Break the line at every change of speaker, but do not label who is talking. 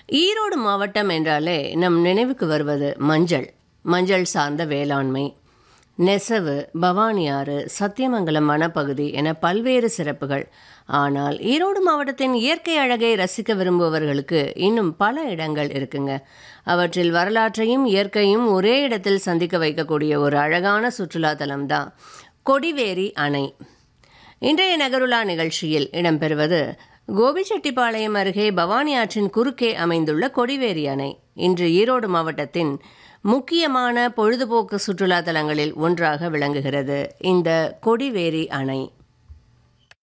ஈரோடு மாவட்டம் என்றாலே நம் நினைவுக்கு வருவது மஞ்சள் மஞ்சள் சார்ந்த வேளாண்மை நெசவு பவானி ஆறு சத்தியமங்கலம் வனப்பகுதி என பல்வேறு சிறப்புகள் ஆனால் ஈரோடு மாவட்டத்தின் இயற்கை அழகை ரசிக்க விரும்புபவர்களுக்கு இன்னும் பல இடங்கள் இருக்குங்க அவற்றில் வரலாற்றையும் இயற்கையும் ஒரே இடத்தில் சந்திக்க வைக்கக்கூடிய ஒரு அழகான சுற்றுலா தலம் தான் கொடிவேரி அணை இன்றைய நகருலா நிகழ்ச்சியில் இடம்பெறுவது கோபிச்செட்டிப்பாளையம் அருகே பவானி ஆற்றின் குறுக்கே அமைந்துள்ள கொடிவேரி அணை இன்று ஈரோடு மாவட்டத்தின் முக்கியமான பொழுதுபோக்கு சுற்றுலா தலங்களில் ஒன்றாக விளங்குகிறது இந்த கொடிவேரி அணை